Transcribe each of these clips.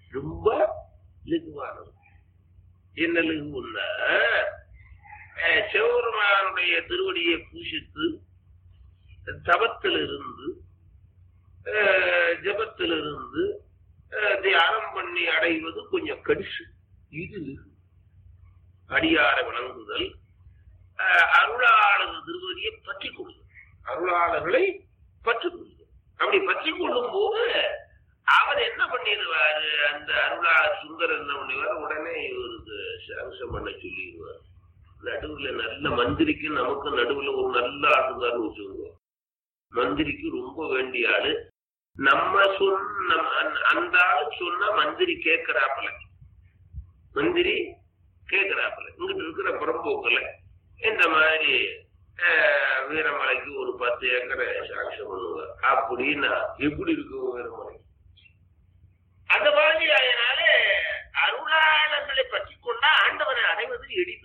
ரொம்ப லகுவானது என்ன லகுன்னா அஹ், சிவபெருமானுடைய திருவடியை பூஷித்து தவத்திலிருந்து அஹ், ஜபத்திலிருந்து அஹ், தியானம் பண்ணி அடைவது கொஞ்சம் கடிசு இது லகு. அடியார விளங்குதல் அஹ், அருளாளர் திருவடியை பற்றி கொள்ளுதல் அருளாளர்களை பற்றி கொள்ளுதல் அப்படி பற்றி கொள்ளும் போது அவர் என்ன பண்ணிடுவாரு அந்த அருளாளர் சுந்தர் என்ன பண்ணுவார் உடனே இவருக்கு சாங்ஷன் பண்ண சொல்லிடுவார் நடுவுல நல்ல மந்திரிக்கு நமக்கு நடுவுல ஒரு நல்ல ஆட்டுக்காரன்னு வச்சுக்கோங்க மந்திரிக்கு ரொம்ப வேண்டிய ஆளு நம்ம சொன்ன அந்த- அந்த ஆளு சொன்னா மந்திரி கேட்கிறாப்புல மந்திரி கேட்கிறாப்புல இங்கிட்டு இருக்கிற புறம்போக்குல இந்த மாதிரி அஹ், வீரமலைக்கு ஒரு பத்து ஏக்கரை சாங்ஷன் பண்ணுவார் அப்படின்னா எப்படி இருக்கும் வீரமலை அந்த மாதிரி அதனால அருளாளர்களை பற்றி கொண்டா ஆண்டவனை அடைவது எளிது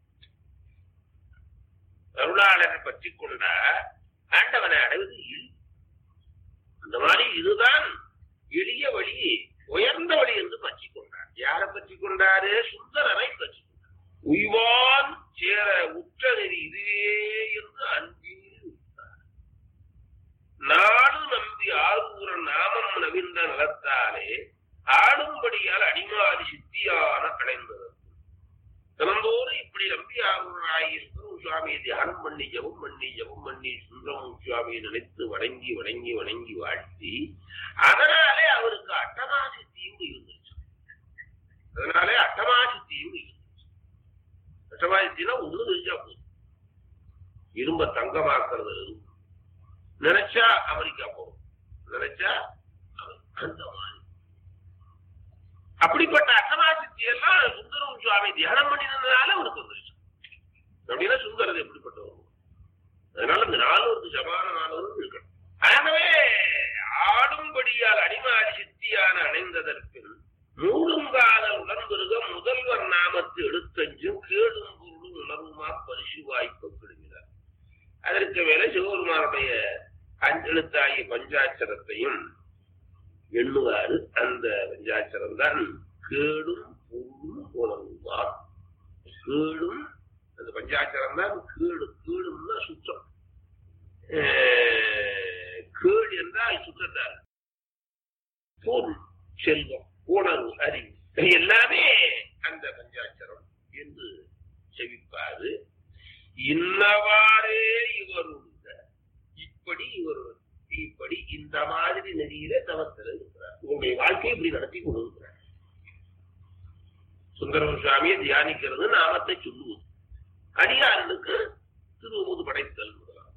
அருளாளரை பற்றி கொண்டா ஆண்டவனை அடைவது எளிது அந்த மாதிரி இதுதான் எளிய வழி உயர்ந்த வழி என்று பற்றி கொண்டார் யாரை பற்றி கொண்டாரு சுந்தரரை பற்றி கொண்டார் உய்வான் சேர உற்ற நெறி இதுவே என்று அன்பில் விட்டார் நாடு நம்பி ஆரூர நாமம் நவிந்த நலத்தாலே ஆடும்படியால் அடிமாதி சித்தியான அடைந்தது தினந்தோறும் இப்படி நம்பி ஆரூராயிருக்கிற சுவாமியை தியானம் பண்ணி ஜபம் பண்ணி ஜபம் பண்ணி சுந்தரம் சுவாமியை நினைத்து வணங்கி வணங்கி வணங்கி வாழ்த்தி அதனாலே அவருக்கு அட்டமாசித்தியும் இருந்துச்சு அதனாலே அட்டமாசித்தியும் இருந்துச்சு அட்டமாசித்தினா ஒண்ணு தெரிஞ்சா போதும் இரும்ப தங்கமாக்குறது இரும்பு. நினைச்சா அமெரிக்கா போகும் நினைச்சா அமெரிக்கா. அந்த மாதிரி அப்படிப்பட்ட அட்டமாசித்தி எல்லாம் சுந்தரம் சுவாமி தியானம் பண்ணினதுனால அவருக்கு வந்துருச்சு அப்படின்னா சுந்தரது எப்படிப்பட்டவர் அதனால இந்த நாலூருக்கு சமானமானவரும் இருக்கணும் ஆகவே ஆடும்படியால் அடிமாடி சித்தியான அணைந்ததற்கு மூடுங்காதல் உடன்பெருக முதல்வர் நாமத்து எழுத்தஞ்சும் கேடும் பொருளும் உணர்வுமா பரிசு வாய்ப்பு கெடுகிறார் அதற்கு மேல சிவபெருமானுடைய அஞ்செழுத்தாகிய பஞ்சாட்சரத்தையும் எண்ணுவாரு அந்த பஞ்சாட்சரம் தான் கேடும் பொருளும் உணர்வுமா கேடும் அந்த பஞ்சாட்சரம் தான் கேடு கேடும்னா சுத்தம் அஹ், கேடு என்றால் சுத்தத்தார் பொருள் செல்வம் உணர்வு அறிவு எல்லாமே அந்த பஞ்சாட்சரம் என்று செவிப்பாரு இன்னவாறே இவருடைய இப்படி இவர் இப்படி இந்த மாதிரி நெறியில தவத்தில் இருக்கிறார் உங்களுடைய வாழ்க்கையை இப்படி நடத்தி கொண்டிருக்கிறார் சுந்தரம் சுவாமியை தியானிக்கிறது நாமத்தை சொல்லுவது அடியார்களுக்கு திருமுது படைத்தல் முதலாம்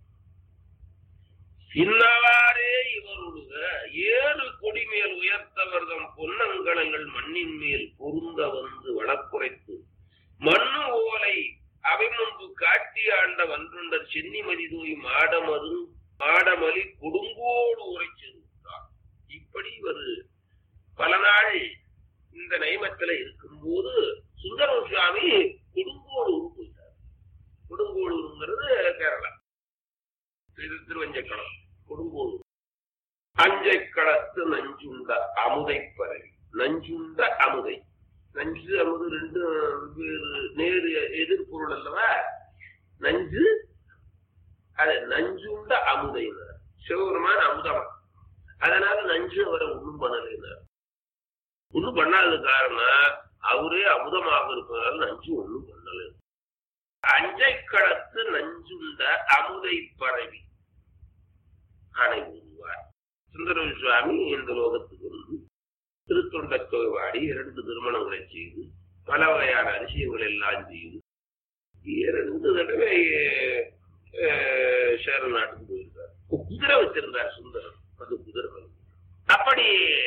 இன்னவாறே இவருடைய ஏழு கொடிமேல் உயர்த்தவர்தம் பொன்னங்கலங்கள் மண்ணின் மேல் பொருந்த வந்து வளக்குறைத்து மண்ணு ஓலை அவை முன்பு காட்டி ஆண்ட வன்றுண்டர் சென்னிமதி தூய் மாடமது மாடமலி கொடுங்கோடு உரைச்சிருந்தார் இப்படி ஒரு பல நாள் இந்த நைமத்துல இருக்கும்போது சுந்தரம் சுவாமி கொடுங்கோடு போயிட்டார் கொடுங்கோடுங்கிறது கேரளா இது திருவஞ்சக்களம் கொடுங்கோடு அஞ்சைக்களத்து நஞ்சுண்ட அமுதை பரவி நஞ்சுண்ட அமுதை நஞ்சு அமுது ரெண்டு வேறு நேரு எதிர்பொருள் அல்லவா நஞ்சு அது நஞ்சுண்ட அமுதைனார் சிவபெருமான் அமுதமா அதனால நஞ்சு அவரை ஒண்ணும் பண்ணலைனார் ஒண்ணும் பண்ணாதது காரணம் அவரே அமுதமாக இருப்பதால் நஞ்சு ஒண்ணும் பண்ணல அஞ்சை களத்து நஞ்சுண்ட அமுதை பரவி அணை உருவார் சுந்தர சுவாமி இந்த லோகத்துக்கு வந்து திருத்தொண்டை வாடி இரண்டு திருமணங்களை செய்து பல வகையான அதிசயங்கள் எல்லாம் செய்து இரண்டு தடவை அஹ், சேர நாட்டுக்கு போயிருக்கார் குதிரை வச்சிருந்தார் சுந்தரம் அது குதிரை வந்து. அப்படி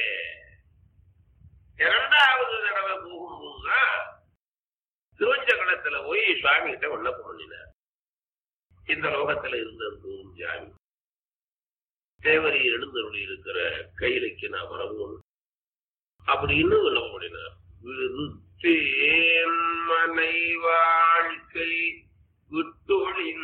இரண்டாவது தடவை போகும்போதுதான் திருவஞ்சகலத்துல போய் சுவாமி கிட்ட விண்ணப்பம் பண்ணினார் இந்த லோகத்துல இருந்த ஜாமி தேவரி எழுந்தருளி இருக்கிற கையிலைக்கு நான் வரவும் அப்படின்னு விண்ணப்பம் பண்ணினார் விருத்தேன் மனை வாழ்க்கை விட்டொழின்